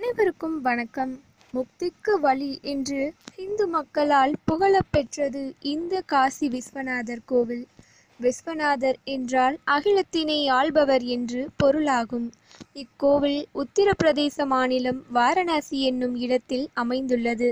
அனைவருக்கும் வணக்கம் முக்திக்கு வழி என்று இந்து மக்களால் புகழப்பெற்றது இந்த காசி விஸ்வநாதர் கோவில் விஸ்வநாதர் என்றால் அகிலத்தினை ஆள்பவர் என்று பொருளாகும் இக்கோவில் உத்தரப்பிரதேச மாநிலம் வாரணாசி என்னும் இடத்தில் அமைந்துள்ளது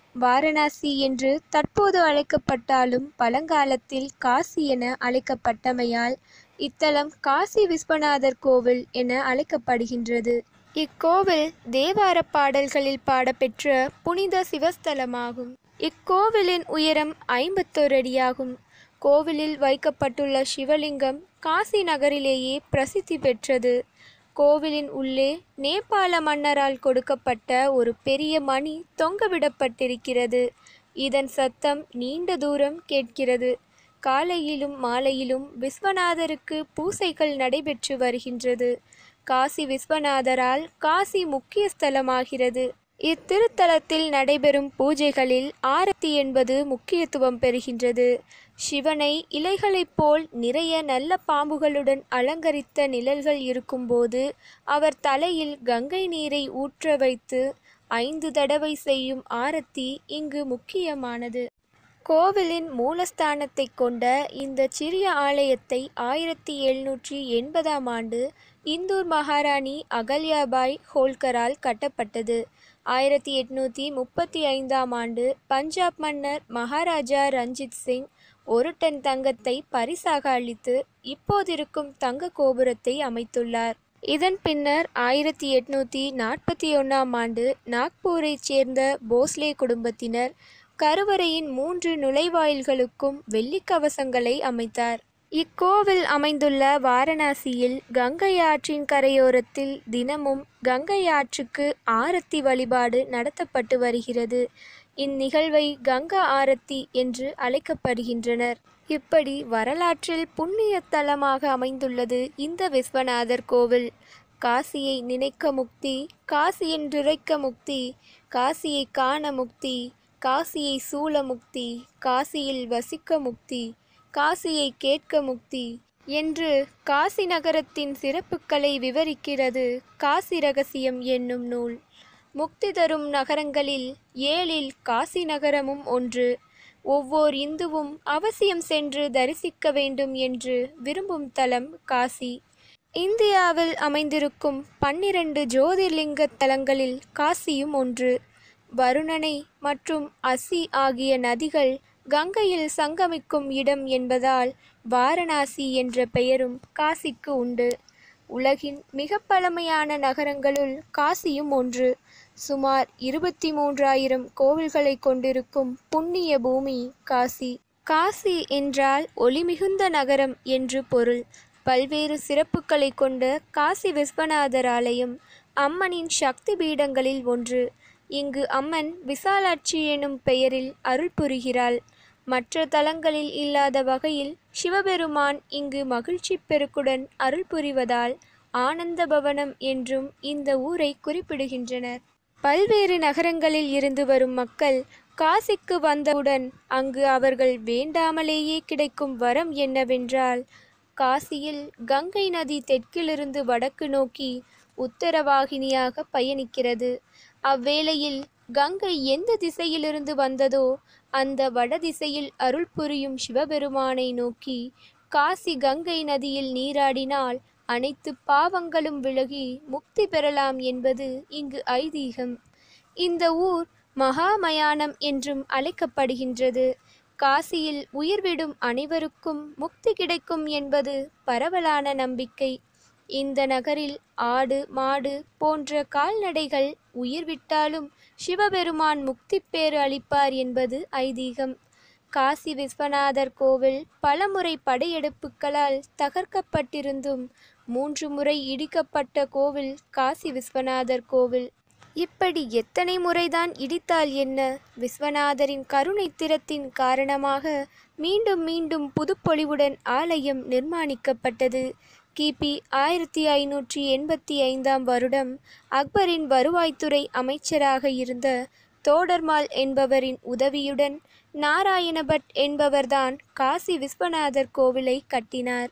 வாரணாசி என்று தற்போது அழைக்கப்பட்டாலும் பழங்காலத்தில் காசி என அழைக்கப்பட்டமையால் இத்தலம் காசி விஸ்வநாதர் கோவில் என அழைக்கப்படுகின்றது இக்கோவில் தேவார பாடல்களில் பாடப்பெற்ற புனித சிவஸ்தலமாகும் இக்கோவிலின் உயரம் ஐம்பத்தோரு அடியாகும் கோவிலில் வைக்கப்பட்டுள்ள சிவலிங்கம் காசி நகரிலேயே பிரசித்தி பெற்றது கோவிலின் உள்ளே நேபாள மன்னரால் கொடுக்கப்பட்ட ஒரு பெரிய மணி தொங்கவிடப்பட்டிருக்கிறது இதன் சத்தம் நீண்ட தூரம் கேட்கிறது காலையிலும் மாலையிலும் விஸ்வநாதருக்கு பூசைகள் நடைபெற்று வருகின்றது காசி விஸ்வநாதரால் காசி முக்கிய ஸ்தலமாகிறது இத்திருத்தலத்தில் நடைபெறும் பூஜைகளில் ஆரத்தி என்பது முக்கியத்துவம் பெறுகின்றது சிவனை இலைகளைப் போல் நிறைய நல்ல பாம்புகளுடன் அலங்கரித்த நிழல்கள் இருக்கும்போது அவர் தலையில் கங்கை நீரை ஊற்ற வைத்து ஐந்து தடவை செய்யும் ஆரத்தி இங்கு முக்கியமானது கோவிலின் மூலஸ்தானத்தை கொண்ட இந்த சிறிய ஆலயத்தை ஆயிரத்தி எழுநூற்றி எண்பதாம் ஆண்டு இந்தூர் மகாராணி அகல்யாபாய் ஹோல்கரால் கட்டப்பட்டது ஆயிரத்தி எட்நூற்றி முப்பத்தி ஐந்தாம் ஆண்டு பஞ்சாப் மன்னர் மகாராஜா ரஞ்சித் சிங் ஒரு டன் தங்கத்தை பரிசாக அளித்து இப்போதிருக்கும் தங்க கோபுரத்தை அமைத்துள்ளார் இதன் பின்னர் ஆயிரத்தி எட்நூற்றி நாற்பத்தி ஒன்றாம் ஆண்டு நாக்பூரைச் சேர்ந்த போஸ்லே குடும்பத்தினர் கருவறையின் மூன்று நுழைவாயில்களுக்கும் வெள்ளிக் கவசங்களை அமைத்தார் இக்கோவில் அமைந்துள்ள வாரணாசியில் கங்கை ஆற்றின் கரையோரத்தில் தினமும் கங்கை ஆற்றுக்கு ஆரத்தி வழிபாடு நடத்தப்பட்டு வருகிறது இந்நிகழ்வை கங்கா ஆரத்தி என்று அழைக்கப்படுகின்றனர் இப்படி வரலாற்றில் புண்ணிய தலமாக அமைந்துள்ளது இந்த விஸ்வநாதர் கோவில் காசியை நினைக்க முக்தி காசியென்றுரைக்க முக்தி காசியை காண முக்தி காசியை சூழ முக்தி காசியில் வசிக்க முக்தி காசியை கேட்க முக்தி என்று காசி நகரத்தின் சிறப்புகளை விவரிக்கிறது காசி ரகசியம் என்னும் நூல் முக்தி தரும் நகரங்களில் ஏழில் காசி நகரமும் ஒன்று ஒவ்வொரு இந்துவும் அவசியம் சென்று தரிசிக்க வேண்டும் என்று விரும்பும் தலம் காசி இந்தியாவில் அமைந்திருக்கும் பன்னிரண்டு ஜோதிர்லிங்க தலங்களில் காசியும் ஒன்று வருணனை மற்றும் அசி ஆகிய நதிகள் கங்கையில் சங்கமிக்கும் இடம் என்பதால் வாரணாசி என்ற பெயரும் காசிக்கு உண்டு உலகின் மிக பழமையான நகரங்களுள் காசியும் ஒன்று சுமார் இருபத்தி மூன்றாயிரம் கோவில்களை கொண்டிருக்கும் புண்ணிய பூமி காசி காசி என்றால் ஒளிமிகுந்த நகரம் என்று பொருள் பல்வேறு சிறப்புகளை கொண்ட காசி விஸ்வநாதர் ஆலயம் அம்மனின் சக்தி பீடங்களில் ஒன்று இங்கு அம்மன் விசாலாட்சி எனும் பெயரில் அருள் புரிகிறாள் மற்ற தலங்களில் இல்லாத வகையில் சிவபெருமான் இங்கு மகிழ்ச்சி பெருக்குடன் அருள் புரிவதால் ஆனந்த பவனம் என்றும் இந்த ஊரை குறிப்பிடுகின்றனர் பல்வேறு நகரங்களில் இருந்து வரும் மக்கள் காசிக்கு வந்தவுடன் அங்கு அவர்கள் வேண்டாமலேயே கிடைக்கும் வரம் என்னவென்றால் காசியில் கங்கை நதி தெற்கிலிருந்து வடக்கு நோக்கி உத்தரவாகினியாக பயணிக்கிறது அவ்வேளையில் கங்கை எந்த திசையிலிருந்து வந்ததோ அந்த வடதிசையில் அருள் புரியும் சிவபெருமானை நோக்கி காசி கங்கை நதியில் நீராடினால் அனைத்து பாவங்களும் விலகி முக்தி பெறலாம் என்பது இங்கு ஐதீகம் இந்த ஊர் மகாமயானம் என்றும் அழைக்கப்படுகின்றது காசியில் உயிர்விடும் அனைவருக்கும் முக்தி கிடைக்கும் என்பது பரவலான நம்பிக்கை இந்த நகரில் ஆடு மாடு போன்ற கால்நடைகள் உயிர்விட்டாலும் சிவபெருமான் முக்தி பேறு அளிப்பார் என்பது ஐதீகம் காசி விஸ்வநாதர் கோவில் பலமுறை படையெடுப்புகளால் தகர்க்கப்பட்டிருந்தும் மூன்று முறை இடிக்கப்பட்ட கோவில் காசி விஸ்வநாதர் கோவில் இப்படி எத்தனை முறைதான் இடித்தால் என்ன விஸ்வநாதரின் கருணை திறத்தின் காரணமாக மீண்டும் மீண்டும் புதுப்பொலிவுடன் ஆலயம் நிர்மாணிக்கப்பட்டது கிபி ஆயிரத்தி ஐநூற்றி எண்பத்தி ஐந்தாம் வருடம் அக்பரின் வருவாய்த்துறை அமைச்சராக இருந்த தோடர்மால் என்பவரின் உதவியுடன் நாராயண பட் என்பவர்தான் காசி விஸ்வநாதர் கோவிலை கட்டினார்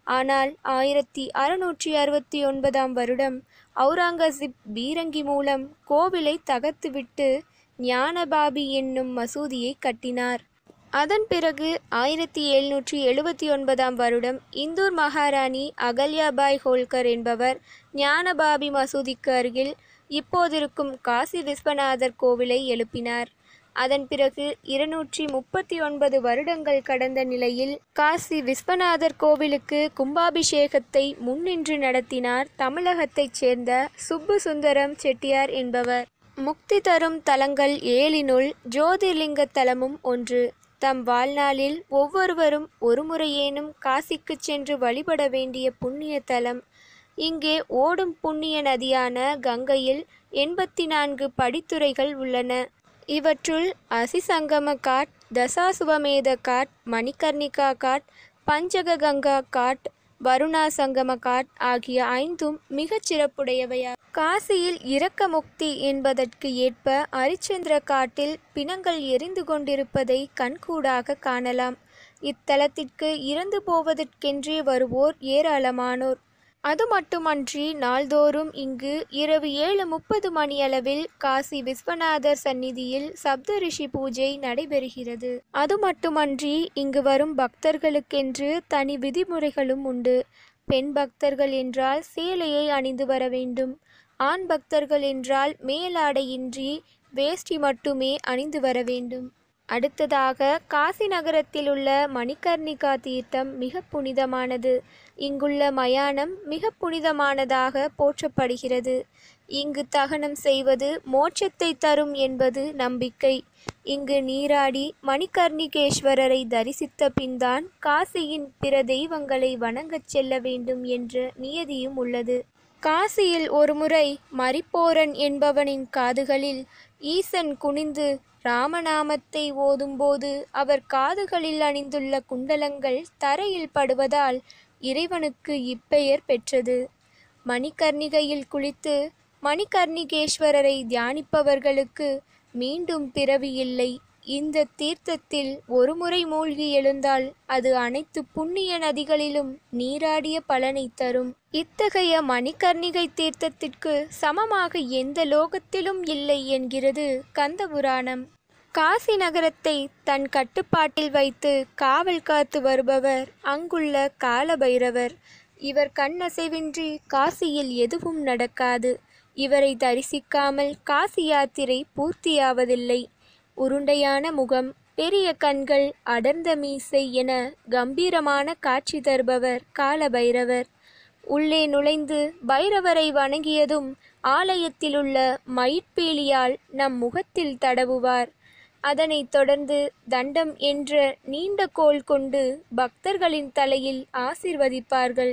ஆனால் ஆயிரத்தி அறுநூற்றி அறுபத்தி ஒன்பதாம் வருடம் அவுரங்கசீப் பீரங்கி மூலம் கோவிலை தகர்த்துவிட்டு ஞானபாபி என்னும் மசூதியை கட்டினார் அதன் பிறகு ஆயிரத்தி எழுநூற்றி எழுபத்தி ஒன்பதாம் வருடம் இந்தூர் மகாராணி அகல்யாபாய் ஹோல்கர் என்பவர் ஞானபாபி மசூதிக்கு அருகில் இப்போதிருக்கும் காசி விஸ்வநாதர் கோவிலை எழுப்பினார் அதன் பிறகு இருநூற்றி முப்பத்தி ஒன்பது வருடங்கள் கடந்த நிலையில் காசி விஸ்வநாதர் கோவிலுக்கு கும்பாபிஷேகத்தை முன்னின்று நடத்தினார் தமிழகத்தைச் சேர்ந்த சுப்பு சுந்தரம் செட்டியார் என்பவர் முக்தி தரும் தலங்கள் ஏழினுள் ஜோதிர்லிங்க தலமும் ஒன்று தம் வாழ்நாளில் ஒவ்வொருவரும் ஒருமுறையேனும் காசிக்குச் சென்று வழிபட வேண்டிய புண்ணிய தலம் இங்கே ஓடும் புண்ணிய நதியான கங்கையில் எண்பத்தி நான்கு படித்துறைகள் உள்ளன இவற்றுள் அசிசங்கம காட் தசாசுவமேத காட் மணிகர்ணிகா காட் பஞ்சககங்கா காட் வருணா சங்கம காட் ஆகிய ஐந்தும் மிகச் சிறப்புடையவையா காசியில் இரக்க முக்தி என்பதற்கு ஏற்ப அரிச்சந்திர காட்டில் பிணங்கள் எரிந்து கொண்டிருப்பதை கண்கூடாக காணலாம் இத்தலத்திற்கு இறந்து போவதற்கென்றே வருவோர் ஏராளமானோர் அது மட்டுமன்றி நாள்தோறும் இங்கு இரவு ஏழு முப்பது மணியளவில் காசி விஸ்வநாதர் சந்நிதியில் சப்த ரிஷி பூஜை நடைபெறுகிறது அது மட்டுமன்றி இங்கு வரும் பக்தர்களுக்கென்று தனி விதிமுறைகளும் உண்டு பெண் பக்தர்கள் என்றால் சேலையை அணிந்து வர வேண்டும் ஆண் பக்தர்கள் என்றால் மேலாடையின்றி வேஷ்டி மட்டுமே அணிந்து வர வேண்டும் அடுத்ததாக காசி நகரத்தில் உள்ள மணிகர்ணிகா தீர்த்தம் மிக புனிதமானது இங்குள்ள மயானம் மிக புனிதமானதாக போற்றப்படுகிறது இங்கு தகனம் செய்வது மோட்சத்தை தரும் என்பது நம்பிக்கை இங்கு நீராடி மணிகர்ணிகேஸ்வரரை தரிசித்த பின்தான் காசியின் பிற தெய்வங்களை வணங்கச் செல்ல வேண்டும் என்ற நியதியும் உள்ளது காசியில் ஒருமுறை மரிப்போரன் என்பவனின் காதுகளில் ஈசன் குனிந்து ராமநாமத்தை ஓதும்போது அவர் காதுகளில் அணிந்துள்ள குண்டலங்கள் தரையில் படுவதால் இறைவனுக்கு இப்பெயர் பெற்றது மணிகர்ணிகையில் குளித்து மணிகர்ணிகேஸ்வரரை தியானிப்பவர்களுக்கு மீண்டும் பிறவி இல்லை இந்த தீர்த்தத்தில் ஒருமுறை மூழ்கி எழுந்தால் அது அனைத்து புண்ணிய நதிகளிலும் நீராடிய பலனை தரும் இத்தகைய மணிகர்ணிகை தீர்த்தத்திற்கு சமமாக எந்த லோகத்திலும் இல்லை என்கிறது கந்தபுராணம் காசி நகரத்தை தன் கட்டுப்பாட்டில் வைத்து காவல் காத்து வருபவர் அங்குள்ள காலபைரவர் இவர் கண்ணசைவின்றி காசியில் எதுவும் நடக்காது இவரை தரிசிக்காமல் காசி யாத்திரை பூர்த்தியாவதில்லை உருண்டையான முகம் பெரிய கண்கள் அடர்ந்த மீசை என கம்பீரமான காட்சி தருபவர் காலபைரவர் உள்ளே நுழைந்து பைரவரை வணங்கியதும் ஆலயத்திலுள்ள மயிற்பீலியால் நம் முகத்தில் தடவுவார் அதனைத் தொடர்ந்து தண்டம் என்ற நீண்ட கோல் கொண்டு பக்தர்களின் தலையில் ஆசிர்வதிப்பார்கள்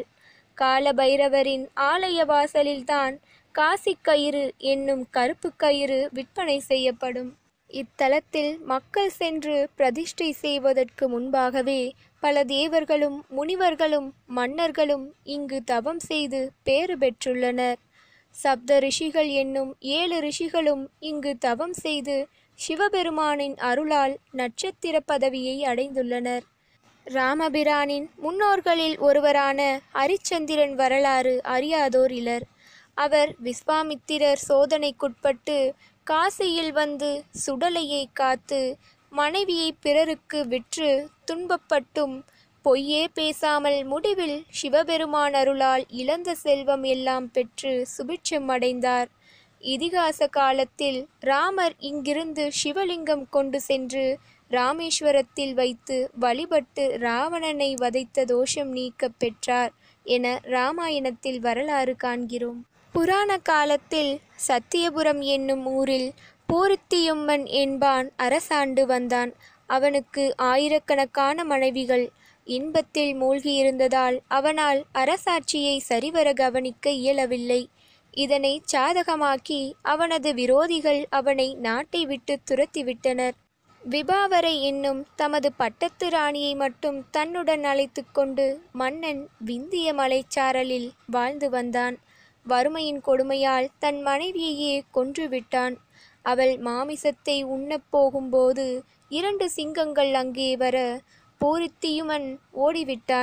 காலபைரவரின் ஆலய வாசலில்தான் காசி கயிறு என்னும் கருப்பு கயிறு விற்பனை செய்யப்படும் இத்தலத்தில் மக்கள் சென்று பிரதிஷ்டை செய்வதற்கு முன்பாகவே பல தேவர்களும் முனிவர்களும் மன்னர்களும் இங்கு தவம் செய்து பேறு பெற்றுள்ளனர் சப்த ரிஷிகள் என்னும் ஏழு ரிஷிகளும் இங்கு தவம் செய்து சிவபெருமானின் அருளால் நட்சத்திர பதவியை அடைந்துள்ளனர் ராமபிரானின் முன்னோர்களில் ஒருவரான ஹரிச்சந்திரன் வரலாறு அறியாதோர் இலர் அவர் விஸ்வாமித்திரர் சோதனைக்குட்பட்டு காசியில் வந்து சுடலையை காத்து மனைவியை பிறருக்கு விற்று துன்பப்பட்டும் பொய்யே பேசாமல் முடிவில் சிவபெருமான் அருளால் இழந்த செல்வம் எல்லாம் பெற்று சுபிட்சம் அடைந்தார் இதிகாச காலத்தில் ராமர் இங்கிருந்து சிவலிங்கம் கொண்டு சென்று ராமேஸ்வரத்தில் வைத்து வழிபட்டு ராவணனை வதைத்த தோஷம் நீக்க பெற்றார் என ராமாயணத்தில் வரலாறு காண்கிறோம் புராண காலத்தில் சத்தியபுரம் என்னும் ஊரில் பூரித்தியும்மன் என்பான் அரசாண்டு வந்தான் அவனுக்கு ஆயிரக்கணக்கான மனைவிகள் இன்பத்தில் மூழ்கியிருந்ததால் அவனால் அரசாட்சியை சரிவர கவனிக்க இயலவில்லை இதனை சாதகமாக்கி அவனது விரோதிகள் அவனை நாட்டை விட்டு துரத்திவிட்டனர் விபாவரை என்னும் தமது பட்டத்து ராணியை மட்டும் தன்னுடன் அழைத்து கொண்டு மன்னன் விந்திய மலைச்சாரலில் வாழ்ந்து வந்தான் வறுமையின் கொடுமையால் தன் மனைவியையே கொன்றுவிட்டான் அவள் மாமிசத்தை உண்ணப் போகும்போது இரண்டு சிங்கங்கள் அங்கே வர பூரித்தியுமன் ஓடிவிட்டான்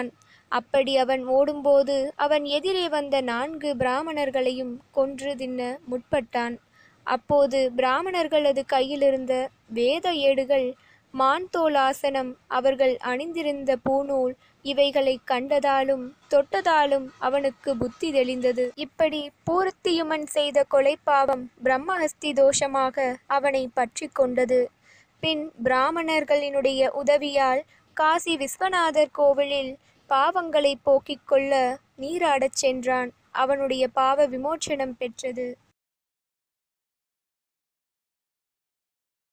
அப்படி அவன் ஓடும்போது அவன் எதிரே வந்த நான்கு பிராமணர்களையும் கொன்று தின்ன முற்பட்டான் அப்போது பிராமணர்களது கையிலிருந்த வேத ஏடுகள் மான் தோல் ஆசனம் அவர்கள் அணிந்திருந்த பூநூல் இவைகளை கண்டதாலும் தொட்டதாலும் அவனுக்கு புத்தி தெளிந்தது இப்படி பூர்த்தியுமன் செய்த கொலைப்பாவம் பிரம்மஹஸ்தி தோஷமாக அவனை பற்றி கொண்டது பின் பிராமணர்களினுடைய உதவியால் காசி விஸ்வநாதர் கோவிலில் பாவங்களை போக்கிக் கொள்ள நீராடச் சென்றான் அவனுடைய பாவ விமோச்சனம் பெற்றது